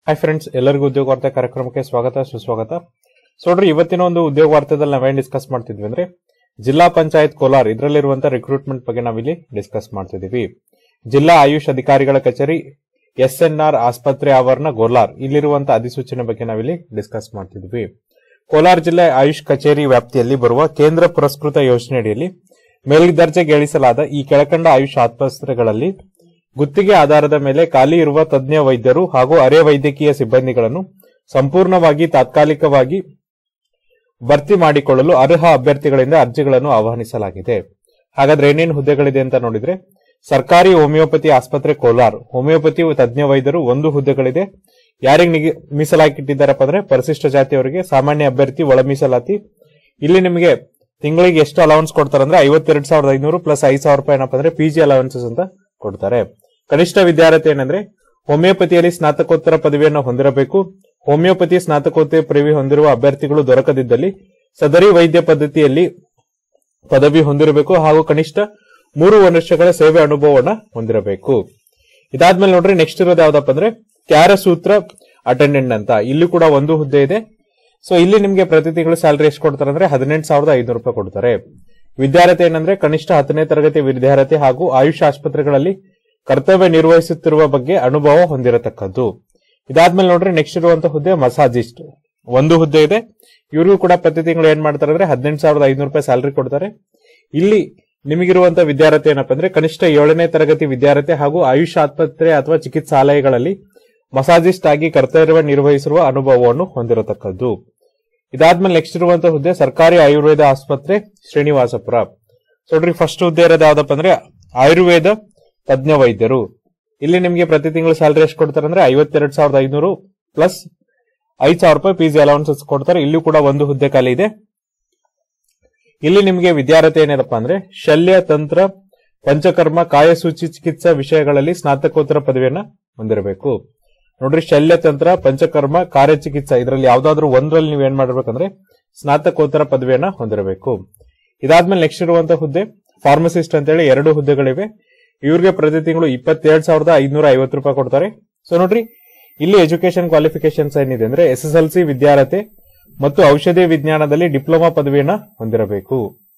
hi friends ಎಲ್ಲರಿಗೂ ಉದ್ಯೋಗ ವಾರ್ತೆ ಕಾರ್ಯಕ್ರಮಕ್ಕೆ ಸ್ವಾಗತ ಸುಸ್ವಾಗತ ಸೊ ನೋಡ್ರಿ ಇವತ್ತಿನ ಒಂದು ಉದ್ಯೋಗ ವಾರ್ತೆದಲ್ಲಿ ನಾವೇನ್ ಡಿಸ್ಕಸ್ ಮಾಡ್ತಿದ್ವಿ ಅಂದ್ರೆ ಜಿಲ್ಲಾ ಪಂಚಾಯತ್ ಕೋಲಾರ್ ಇದರಲ್ಲಿರುವಂತ ರಿಕ್ರೂಟ್ಮೆಂಟ್ ಬಗ್ಗೆ ನಾವಿಲ್ಲಿ ಡಿಸ್ಕಸ್ ಮಾಡ್ತಿದೀವಿ ಜಿಲ್ಲಾ ಆಯುಷ್ ಅಧಿಕಾರಿಗಳ ಕಚೇರಿ ಎಸ್ ಎನ್ ಆರ್ ಆಸ್ಪತ್ರೆ ಆವರಣ ಗೋಲಾರ್ ಇಲ್ಲಿರುವಂತ ಅಧಿಸೂಚನೆ ಬಗ್ಗೆ ನಾವಿಲ್ಲಿ ಡಿಸ್ಕಸ್ ಮಾಡ್ತಿದ್ವಿ ಕೋಲಾರ ಜಿಲ್ಲೆ ಆಯುಷ್ ಕಚೇರಿ ವ್ಯಾಪ್ತಿಯಲ್ಲಿ ಬರುವ ಕೇಂದ್ರ ಪುರಸ್ಕೃತ ಯೋಜನೆಯಡಿಯಲ್ಲಿ ಮೇಲ್ದರ್ಜೆಗೆ ಇಳಿಸಲಾದ ಈ ಕೆಳಕಂಡ ಆಯುಷ್ ಆಸ್ಪತ್ರೆಗಳಲ್ಲಿ ಗುತ್ತಿಗೆ ಆಧಾರದ ಮೇಲೆ ಖಾಲಿ ಇರುವ ತಜ್ಞ ವೈದ್ಯರು ಹಾಗೂ ಅರೆ ವೈದ್ಯಕೀಯ ಸಿಬ್ಬಂದಿಗಳನ್ನು ಸಂಪೂರ್ಣವಾಗಿ ತಾತ್ಕಾಲಿಕವಾಗಿ ಭರ್ತಿ ಮಾಡಿಕೊಳ್ಳಲು ಅರ್ಹ ಅಭ್ಯರ್ಥಿಗಳಿಂದ ಅರ್ಜಿಗಳನ್ನು ಆಹ್ವಾನಿಸಲಾಗಿದೆ ಹಾಗಾದ್ರೆ ಏನೇನು ಹುದ್ದೆಗಳಿದೆ ಅಂತ ನೋಡಿದ್ರೆ ಸರ್ಕಾರಿ ಹೋಮಿಯೋಪತಿ ಆಸ್ಪತ್ರೆ ಕೋಲಾರ್ ಹೋಮಿಯೋಪತಿ ತಜ್ಞ ವೈದ್ಯರು ಒಂದು ಹುದ್ದೆಗಳಿದೆ ಯಾರಿಗೆ ನಿಗಿ ಮೀಸಲಾಗಿಟ್ಟಿದ್ದಾರಪ್ಪ ಅಂದ್ರೆ ಪರಿಶಿಷ್ಟ ಜಾತಿಯವರಿಗೆ ಸಾಮಾನ್ಯ ಅಭ್ಯರ್ಥಿ ಒಳ ಮೀಸಲಾತಿ ಇಲ್ಲಿ ನಿಮಗೆ ತಿಂಗಳಿಗೆ ಎಷ್ಟು ಅಲೌನ್ಸ್ ಕೊಡ್ತಾರೆ ಅಂದ್ರೆ ಐವತ್ತೆರಡು ಸಾವಿರದ ಐನೂರು ಪ್ಲಸ್ ಐದು ಸಾವಿರ ರೂಪಾಯಿ ಏನಪ್ಪ ಅಂದ್ರೆ ಪಿಜಿ ಅಲೌನ್ಸಸ್ ಅಂತ ಕೊಡ್ತಾರೆ ಕನಿಷ್ಠ ವಿದ್ಯಾರ್ಥಿ ಏನಂದ್ರೆ ಹೋಮಿಯೋಪತಿಯಲ್ಲಿ ಸ್ನಾತಕೋತ್ತರ ಪದವಿಯನ್ನು ಹೊಂದಿರಬೇಕು ಹೋಮಿಯೋಪತಿ ಸ್ನಾತಕೋತ್ತರ ಪದವಿ ಹೊಂದಿರುವ ಅಭ್ಯರ್ಥಿಗಳು ದೊರಕದಿದ್ದಲ್ಲಿ ಸದರಿ ವೈದ್ಯ ಪದ್ಧತಿಯಲ್ಲಿ ಪದವಿ ಹೊಂದಿರಬೇಕು ಹಾಗೂ ಕನಿಷ್ಠ ಮೂರು ವರ್ಷಗಳ ಸೇವೆ ಅನುಭವವನ್ನ ಹೊಂದಿರಬೇಕು ಇದಾದ್ಮೇಲೆ ನೋಡ್ರಿ ನೆಕ್ಸ್ಟ್ ಇರೋದು ಯಾವ್ದಪ್ಪ ಅಂದ್ರೆ ಕ್ಯಾರ ಸೂತ್ರ ಅಟೆಂಡೆಂಟ್ ಅಂತ ಇಲ್ಲಿ ಕೂಡ ಒಂದು ಹುದ್ದೆ ಇದೆ ಸೊ ಇಲ್ಲಿ ನಿಮ್ಗೆ ಪ್ರತಿ ತಿಂಗಳು ಸ್ಯಾಲರಿ ಎಷ್ಟು ಕೊಡ್ತಾರೆ ಅಂದ್ರೆ ಹದಿನೆಂಟು ಸಾವಿರದ ಐನೂರು ರೂಪಾಯಿ ಕೊಡ್ತಾರೆ ವಿದ್ಯಾರ್ಥಿ ಏನಂದ್ರೆ ಕನಿಷ್ಠ ಹತ್ತನೇ ತರಗತಿ ವಿದ್ಯಾರ್ಥಿ ಹಾಗೂ ಆಯುಷ್ ಆಸ್ಪತ್ರೆಗಳಲ್ಲಿ ಕರ್ತವ್ಯ ನಿರ್ವಹಿಸುತ್ತಿರುವ ಬಗ್ಗೆ ಅನುಭವ ಹೊಂದಿರತಕ್ಕದ್ದು ಇದಾದ್ಮೇಲೆ ನೋಡ್ರಿ ನೆಕ್ಸ್ಟ್ ಇರುವಂತಹ ಹುದ್ದೆ ಮಸಾಜಿಸ್ಟ್ ಒಂದು ಹುದ್ದೆ ಇದೆ ಇವ್ರಿಗೂ ಕೂಡ ಪ್ರತಿ ತಿಂಗಳು ಏನ್ ಮಾಡ್ತಾರೆ ಅಂದ್ರೆ ಹದಿನೆಂಟು ಸಾವಿರದ ಐನೂರು ರೂಪಾಯಿ ಸ್ಯಾಲರಿ ಕೊಡ್ತಾರೆ ಇಲ್ಲಿ ನಿಮಗಿರುವಂತಹ ವಿದ್ಯಾರ್ಥಿ ಏನಪ್ಪಾ ಅಂದ್ರೆ ಕನಿಷ್ಠ ಏಳನೇ ತರಗತಿ ವಿದ್ಯಾರ್ಥಿ ಹಾಗೂ ಆಯುಷ್ ಆಸ್ಪತ್ರೆ ಅಥವಾ ಚಿಕಿತ್ಸಾಲಯಗಳಲ್ಲಿ ಮಸಾಜಿಸ್ಟ್ ಆಗಿ ಕರ್ತವ್ಯ ನಿರ್ವಹಿಸಿರುವ ಅನುಭವವನ್ನು ಹೊಂದಿರತಕ್ಕದ್ದು ಇದಾದ್ಮೇಲೆ ನೆಕ್ಸ್ಟ್ ಇರುವಂತಹ ಹುದ್ದೆ ಸರ್ಕಾರಿ ಆಯುರ್ವೇದ ಆಸ್ಪತ್ರೆ ಶ್ರೀನಿವಾಸಪುರ ಸೊ ನೋಡ್ರಿ ಫಸ್ಟ್ ಹುದ್ದೆ ಇರೋದು ಯಾವ್ದಪ್ಪ ಅಂದ್ರೆ ಆಯುರ್ವೇದ ತಜ್ಞ ವೈದ್ಯರು ಇಲ್ಲಿ ನಿಮಗೆ ಪ್ರತಿ ತಿಂಗಳು ಸ್ಯಾಲರಿ ಎಷ್ಟು ಕೊಡ್ತಾರೆ ಅಂದ್ರೆ ಐವತ್ತೆರಡು ಸಾವಿರದ ಐನೂರು ಪ್ಲಸ್ ಐದು ಸಾವಿರ ರೂಪಾಯಿ ಪಿಜಿ ಅಲೌನ್ಸಸ್ ಕೊಡ್ತಾರೆ ಇಲ್ಲೂ ಕೂಡ ಒಂದು ಹುದ್ದೆ ಖಾಲಿ ಇದೆ ಇಲ್ಲಿ ನಿಮಗೆ ವಿದ್ಯಾರ್ಥಿ ಏನಿರಪ್ಪ ಅಂದ್ರೆ ಶಲ್ಯ ತಂತ್ರ ಪಂಚಕರ್ಮ ಕಾಯಸೂಚಿ ಚಿಕಿತ್ಸಾ ವಿಷಯಗಳಲ್ಲಿ ಸ್ನಾತಕೋತ್ತರ ಪದವಿಯನ್ನ ಹೊಂದಿರಬೇಕು ನೋಡ್ರಿ ಶಲ್ಯತಂತ್ರ ಪಂಚಕರ್ಮ ಕಾರ್ಯಚಿಕಿತ್ಸಾ ಇದರಲ್ಲಿ ಯಾವ್ದಾದ್ರು ಒಂದರಲ್ಲಿ ನೀವು ಏನ್ ಮಾಡಿರ್ಬೇಕಂದ್ರೆ ಸ್ನಾತಕೋತ್ತರ ಪದವಿಯನ್ನ ಹೊಂದಿರಬೇಕು ಇದಾದ್ಮೇಲೆ ನೆಕ್ಸ್ಟ್ ಇರುವಂತಹ ಹುದ್ದೆ ಫಾರ್ಮಸಿಸ್ಟ್ ಅಂತೇಳಿ ಎರಡು ಹುದ್ದೆಗಳಿವೆ ಇವ್ರಿಗೆ ಪ್ರತಿ ತಿಂಗಳು ಇಪ್ಪತ್ತೇಳು ಸಾವಿರದ ಐನೂರ ಐವತ್ತು ರೂಪಾಯಿ ಕೊಡ್ತಾರೆ ಸೊ ನೋಡ್ರಿ ಇಲ್ಲಿ ಎಜುಕೇಶನ್ ಕ್ವಾಲಿಫಿಕೇಶನ್ಸ್ ಏನಿದೆ ಅಂದ್ರೆ ಎಸ್ ಎಸ್ ಎಲ್ ಸಿ ವಿದ್ಯಾರ್ಥಿ ಮತ್ತು ಔಷಧಿ ವಿಜ್ಞಾನದಲ್ಲಿ ಡಿಪ್ಲೊಮಾ ಪದವಿಯನ್ನ ಹೊಂದಿರಬೇಕು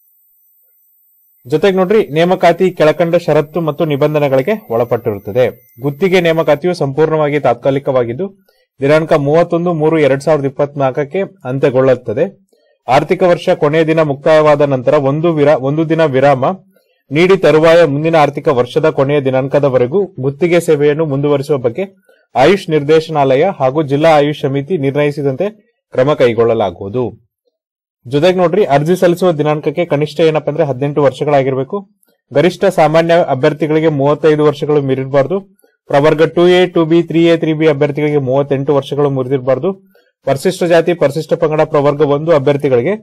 ಜೊತೆಗೆ ನೋಡ್ರಿ ನೇಮಕಾತಿ ಕೆಳಕಂಡ ಷರತ್ತು ಮತ್ತು ನಿಬಂಧನೆಗಳಿಗೆ ಒಳಪಟ್ಟಿರುತ್ತದೆ ಗುತ್ತಿಗೆ ನೇಮಕಾತಿಯು ಸಂಪೂರ್ಣವಾಗಿ ತಾತ್ಕಾಲಿಕವಾಗಿದ್ದು ದಿನಾಂಕ ಮೂವತ್ತೊಂದು ಮೂರು ಎರಡ್ ಸಾವಿರದ ಇಪ್ಪತ್ನಾಲ್ಕಕ್ಕೆ ಅಂತ್ಯಗೊಳ್ಳುತ್ತದೆ ಆರ್ಥಿಕ ವರ್ಷ ಕೊನೆಯ ದಿನ ಮುಕ್ತಾಯವಾದ ನಂತರ ಒಂದು ವಿರಾ ಒಂದು ದಿನ ವಿರಾಮ ನೀಡಿ ತರುವಾಯ ಮುಂದಿನ ಆರ್ಥಿಕ ವರ್ಷದ ಕೊನೆಯ ದಿನಾಂಕದವರೆಗೂ ಗುತ್ತಿಗೆ ಸೇವೆಯನ್ನು ಮುಂದುವರಿಸುವ ಬಗ್ಗೆ ಆಯುಷ್ ನಿರ್ದೇಶನಾಲಯ ಹಾಗೂ ಜಿಲ್ಲಾ ಆಯುಷ್ ಸಮಿತಿ ನಿರ್ಣಯಿಸಿದಂತೆ ಕ್ರಮ ಕೈಗೊಳ್ಳಲಾಗುವುದು ಜೊತೆಗೆ ನೋಡ್ರಿ ಅರ್ಜಿ ಸಲ್ಲಿಸುವ ದಿನಾಂಕಕ್ಕೆ ಕನಿಷ್ಠ ಏನಪ್ಪಾ ಅಂದ್ರೆ ಹದಿನೆಂಟು ವರ್ಷಗಳಾಗಿರಬೇಕು ಗರಿಷ್ಠ ಸಾಮಾನ್ಯ ಅಭ್ಯರ್ಥಿಗಳಿಗೆ ಮೂವತ್ತೈದು ವರ್ಷಗಳು ಮೀರಿರಬಾರ್ದು ಪ್ರವರ್ಗ two A two B three A three B ಅಭ್ಯರ್ಥಿಗಳಿಗೆ ಮೂವತ್ತೆಂಟು ವರ್ಷಗಳು ಮುರಿದಿರಬಾರ್ದು ಪರಿಶಿಷ್ಟ ಜಾತಿ ಪರಿಶಿಷ್ಟ ಪಂಗಡ ಪ್ರವರ್ಗ ಒಂದು ಅಭ್ಯರ್ಥಿಗಳಿಗೆ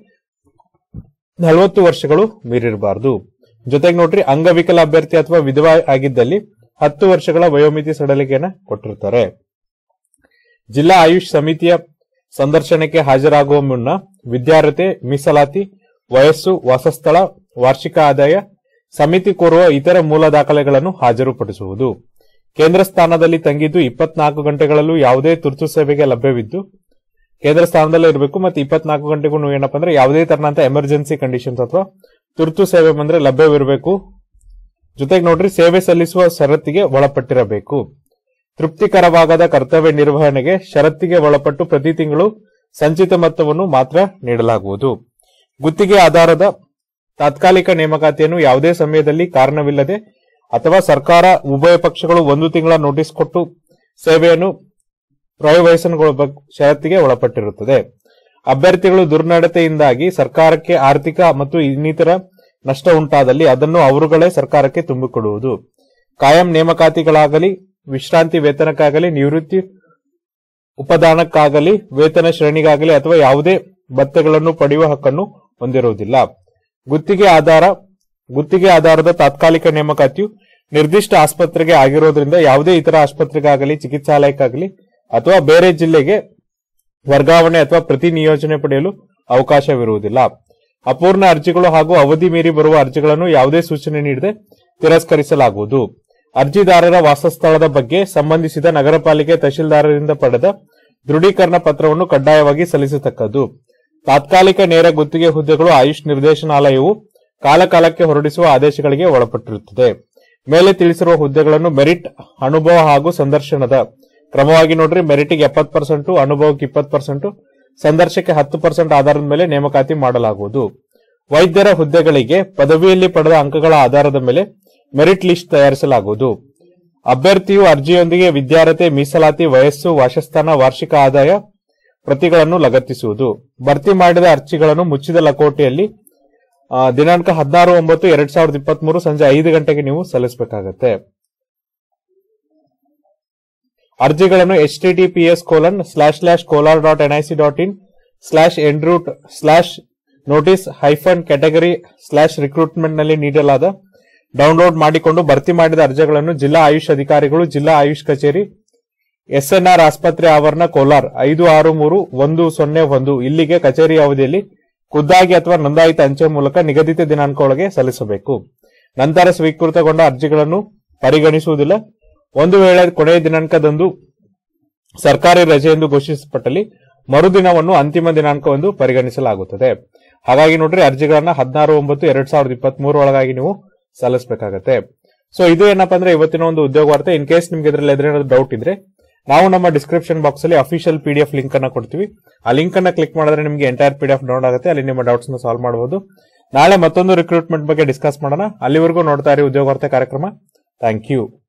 ನಲವತ್ತು ವರ್ಷಗಳು ಮೀರಿರಬಾರ್ದು ಜೊತೆಗೆ ನೋಡ್ರಿ ಅಂಗವಿಕಲ ಅಭ್ಯರ್ಥಿ ಅಥವಾ ವಿಧವಾ ಆಗಿದ್ದಲ್ಲಿ ಹತ್ತು ವರ್ಷಗಳ ವಯೋಮಿತಿ ಸಡಲಿಕೆಯನ್ನ ಕೊಟ್ಟಿರ್ತಾರೆ ಜಿಲ್ಲಾ ಆಯುಷ್ ಸಮಿತಿಯ ಸಂದರ್ಶನಕ್ಕೆ ಹಾಜರಾಗುವ ಮುನ್ನ ವಿದ್ಯಾರ್ಹತೆ ಮೀಸಲಾತಿ ವಯಸ್ಸು ವಾಸಸ್ಥಳ ವಾರ್ಷಿಕ ಆದಾಯ ಸಮಿತಿ ಕೋರುವ ಇತರ ಮೂಲ ದಾಖಲೆಗಳನ್ನು ಹಾಜರುಪಡಿಸುವುದು ಕೇಂದ್ರ ಸ್ಥಾನದಲ್ಲಿ ತಂಗಿದ್ದು ಇಪ್ಪತ್ನಾಲ್ಕು ಗಂಟೆಗಳಲ್ಲೂ ಯಾವುದೇ ತುರ್ತು ಸೇವೆಗೆ ಲಭ್ಯವಿದ್ದು ಕೇಂದ್ರ ಸ್ಥಾನದಲ್ಲೇ ಇರಬೇಕು ಮತ್ತೆ ಇಪ್ಪತ್ನಾಲ್ಕು ಗಂಟೆಗೂ ನೀವು ಏನಪ್ಪಾ ಅಂದ್ರೆ ಯಾವುದೇ ತರನಂತ ಎಮರ್ಜೆನ್ಸಿ ಕಂಡೀಷನ್ಸ್ ಅಥವಾ ತುರ್ತು ಸೇವೆ ಬಂದ್ರೆ ಲಭ್ಯವಿರಬೇಕು ಜೊತೆಗೆ ನೋಡ್ರಿ ಸೇವೆ ಸಲ್ಲಿಸುವ ಷರತ್ತಿಗೆ ಒಳಪಟ್ಟಿರಬೇಕು ತೃಪ್ತಿಕರವಾಗದ ಕರ್ತವ್ಯ ನಿರ್ವಹಣೆಗೆ ಷರತ್ತಿಗೆ ಒಳಪಟ್ಟು ಪ್ರತಿ ತಿಂಗಳು ಸಂಚಿತ ಮೊತ್ತವನ್ನು ಮಾತ್ರ ನೀಡಲಾಗುವುದು ಗುತ್ತಿಗೆ ಆಧಾರದ ತಾತ್ಕಾಲಿಕ ನೇಮಕಾತಿಯನ್ನು ಯಾವುದೇ ಸಮಯದಲ್ಲಿ ಕಾರಣವಿಲ್ಲದೆ ಅಥವಾ ಸರ್ಕಾರ ಉಭಯ ಪಕ್ಷಗಳು ಒಂದು ತಿಂಗಳ ನೋಟಿಸ್ ಕೊಟ್ಟು ಸೇವೆಯನ್ನು ಪ್ರಯೋವಹಿಸನಗೊಳ್ಳ ಷರತ್ತಿಗೆ ಒಳಪಟ್ಟಿರುತ್ತದೆ ಅಭ್ಯರ್ಥಿಗಳು ದುರ್ನಡತೆಯಿಂದಾಗಿ ಸರ್ಕಾರಕ್ಕೆ ಆರ್ಥಿಕ ಮತ್ತು ಇನ್ನಿತರ ನಷ್ಟ ಉಂಟಾದಲ್ಲಿ ಅದನ್ನು ಅವರುಗಳೇ ಸರ್ಕಾರಕ್ಕೆ ತುಂಬಿಕೊಡುವುದು ಕಾಯಂ ನೇಮಕಾತಿಗಳಾಗಲಿ ವಿಶ್ರಾಂತಿ ವೇತನಕ್ಕಾಗಲಿ ನಿವೃತ್ತಿ ಉಪದಾನಕ್ಕಾಗಲಿ ವೇತನ ಶ್ರೇಣಿಗಾಗಲಿ ಅಥವಾ ಯಾವುದೇ ಭತ್ಯೆಗಳನ್ನು ಪಡೆಯುವ ಹಕ್ಕನ್ನು ಹೊಂದಿರುವುದಿಲ್ಲ ಗುತ್ತಿಗೆ ಆಧಾರ ಗುತ್ತಿಗೆ ಆಧಾರದ ತಾತ್ಕಾಲಿಕ ನೇಮಕಾತಿಯು ನಿರ್ದಿಷ್ಟ ಆಸ್ಪತ್ರೆಗೆ ಆಗಿರೋದ್ರಿಂದ ಯಾವುದೇ ಇತರ ಆಸ್ಪತ್ರೆಗಾಗಲಿ ಚಿಕಿತ್ಸಾಲಯಕ್ಕಾಗಲಿ ಅಥವಾ ಬೇರೆ ಜಿಲ್ಲೆಗೆ ವರ್ಗಾವಣೆ ಅಥವಾ ಪ್ರತಿ ನಿಯೋಜನೆ ಪಡೆಯಲು ಅವಕಾಶವಿರುವುದಿಲ್ಲ ಅಪೂರ್ಣ ಅರ್ಜಿಗಳು ಹಾಗೂ ಅವಧಿ ಮೀರಿ ಬರುವ ಅರ್ಜಿಗಳನ್ನು ಯಾವುದೇ ಸೂಚನೆ ನೀಡದೆ ತಿರಸ್ಕರಿಸಲಾಗುವುದು ಅರ್ಜಿದಾರರ ವಾಸಸ್ಥಳದ ಬಗ್ಗೆ ಸಂಬಂಧಿಸಿದ ನಗರ ಪಾಲಿಕೆ ತಹಶೀಲ್ದಾರರಿಂದ ಪಡೆದ ದೃಢೀಕರಣ ಪತ್ರವನ್ನು ಕಡ್ಡಾಯವಾಗಿ ಸಲ್ಲಿಸತಕ್ಕದ್ದು ತಾತ್ಕಾಲಿಕ ನೇರ ಗುತ್ತಿಗೆ ಹುದ್ದೆಗಳು ಆಯುಷ್ ನಿರ್ದೇಶನಾಲಯವು ಕಾಲಕಾಲಕ್ಕೆ ಹೊರಡಿಸುವ ಆದೇಶಗಳಿಗೆ ಒಳಪಟ್ಟಿರುತ್ತದೆ ಮೇಲೆ ತಿಳಿಸಿರುವ ಹುದ್ದೆಗಳನ್ನು ಮೆರಿಟ್ ಅನುಭವ ಹಾಗೂ ಸಂದರ್ಶನದ ಕ್ರಮವಾಗಿ ನೋಡ್ರಿ ಮೆರಿಟ್ಗೆ ಎಪ್ಪತ್ತು ಪರ್ಸೆಂಟ್ ಅನುಭವಕ್ಕೆ ಇಪ್ಪತ್ತು ಪರ್ಸೆಂಟ್ ಸಂದರ್ಶಕ್ಕೆ ಹತ್ತು ಪರ್ಸೆಂಟ್ ಆಧಾರದ ಮೇಲೆ ನೇಮಕಾತಿ ಮಾಡಲಾಗುವುದು ವೈದ್ಯರ ಹುದ್ದೆಗಳಿಗೆ ಪದವಿಯಲ್ಲಿ ಪಡೆದ ಅಂಕಗಳ ಆಧಾರದ ಮೇಲೆ ಮೆರಿಟ್ ಲಿಸ್ಟ್ ತಯಾರಿಸಲಾಗುವುದು ಅಭ್ಯರ್ಥಿಯು ಅರ್ಜಿಯೊಂದಿಗೆ ವಿದ್ಯಾರ್ಹತೆ ಮೀಸಲಾತಿ ವಯಸ್ಸು ವಾಸಸ್ಥಾನ ವಾರ್ಷಿಕ ಆದಾಯ ಪ್ರತಿಗಳನ್ನು ಲಗತ್ತಿಸುವುದು ಭರ್ತಿ ಮಾಡಿದ ಅರ್ಜಿಗಳನ್ನು ಮುಚ್ಚಿದ ಲಕೋಟೆಯಲ್ಲಿ ಆ, ದಿನಾಂಕ ಹದಿನಾರು ಒಂಬತ್ತು ಎರಡ್ ಸಾವಿರದ ಇಪ್ಪತ್ತ್ ಮೂರು ಸಂಜೆ ಐದು ಗಂಟೆಗೆ ನೀವು ಸಲ್ಲಿಸಬೇಕಾಗತ್ತೆ ಅರ್ಜಿಗಳನ್ನು H T T P S colon slash slash Kolar dot NIC dot in slash ಎಂಡ್ರೂಟ್ slash notice hyphen category slash recruitment ನಲ್ಲಿ ನೀಡಲಾದ ಡೌನ್ಲೋಡ್ ಮಾಡಿಕೊಂಡು ಭರ್ತಿ ಮಾಡಿದ ಅರ್ಜಿಗಳನ್ನು ಜಿಲ್ಲಾ ಆಯುಷ್ ಅಧಿಕಾರಿಗಳು ಜಿಲ್ಲಾ ಆಯುಷ್ ಕಚೇರಿ ಎಸ್ಎನ್ಆರ್ ಆಸ್ಪತ್ರೆ ಆವರಣ ಕೋಲಾರ್ ಐದು ಆರು ಮೂರು ಒಂದು ಸೊನ್ನೆ ಒಂದು ಇಲ್ಲಿಗೆ ಕಚೇರಿ ಅವಧಿಯಲ್ಲಿ ಖುದ್ದಾಗಿ ಅಥವಾ ನೋಂದಾಯಿತ ಅಂಚೆ ಮೂಲಕ ನಿಗದಿತ ದಿನಾಂಕ ಒಳಗೆ ಸಲ್ಲಿಸಬೇಕು ನಂತರ ಸ್ವೀಕೃತಗೊಂಡ ಅರ್ಜಿಗಳನ್ನು ಪರಿಗಣಿಸುವುದಿಲ್ಲ ಒಂದು ವೇಳೆ ಕೊನೆಯ ದಿನಾಂಕದಂದು ಸರ್ಕಾರಿ ರಜೆ ಎಂದು ಘೋಷಿಸಲ್ಪಟ್ಟಲ್ಲಿ ಮರುದಿನವನ್ನು ಅಂತಿಮ ದಿನಾಂಕವೆಂದು ಪರಿಗಣಿಸಲಾಗುತ್ತದೆ ಹಾಗಾಗಿ ನೋಡ್ರಿ ಅರ್ಜಿಗಳನ್ನ ಹದಿನಾರು ಒಂಬತ್ತು ಎರಡ್ ಸಾವಿರದ ಇಪ್ಪತ್ತ್ ಒಳಗಾಗಿ ನೀವು ಸಲ್ಲಿಸಬೇಕಾಗತ್ತೆ ಸೊ ಇದು ಏನಪ್ಪಾ ಅಂದ್ರೆ ಇವತ್ತಿನ ಒಂದು ಉದ್ಯೋಗ ವಾರ್ತೆ ಇನ್ ಕೇಸ್ ನಿಮ್ಗೆ ಇದ್ರಲ್ಲಿ ಎದುರೇನಾದ್ರು ಡೌಟ್ ಇದ್ರೆ ನಾವು ನಮ್ಮ ಡಿಸ್ಕ್ರಿಪ್ಷನ್ ಬಾಕ್ಸ್ ಅಲ್ಲಿ official P D F link ಅನ್ನ ಕೊಡ್ತೀವಿ ಆ ಲಿಂಕ್ ಅನ್ನ ಕ್ಲಿಕ್ ಮಾಡಿದ್ರೆ ನಿಮಗೆ entire P D F download ಆಗುತ್ತೆ ಅಲ್ಲಿ ನಿಮ್ಮ ಡೌಟ್ಸ್ ನ ಸಾಲ್ವ್ ಮಾಡಬಹುದು ನಾಳೆ ಮತ್ತೊಂದು ರಿಕ್ರೂಟ್ಮೆಂಟ್ ಬಗ್ಗೆ ಡಿಸ್ಕಸ್ ಮಾಡೋಣ ಅಲ್ಲಿವರೆಗೂ ನೋಡ್ತಾ ಇರಿ ಉದ್ಯೋಗ ವಾರ್ತೆ ಕಾರ್ಯಕ್ರಮ ಥ್ಯಾಂಕ್ ಯು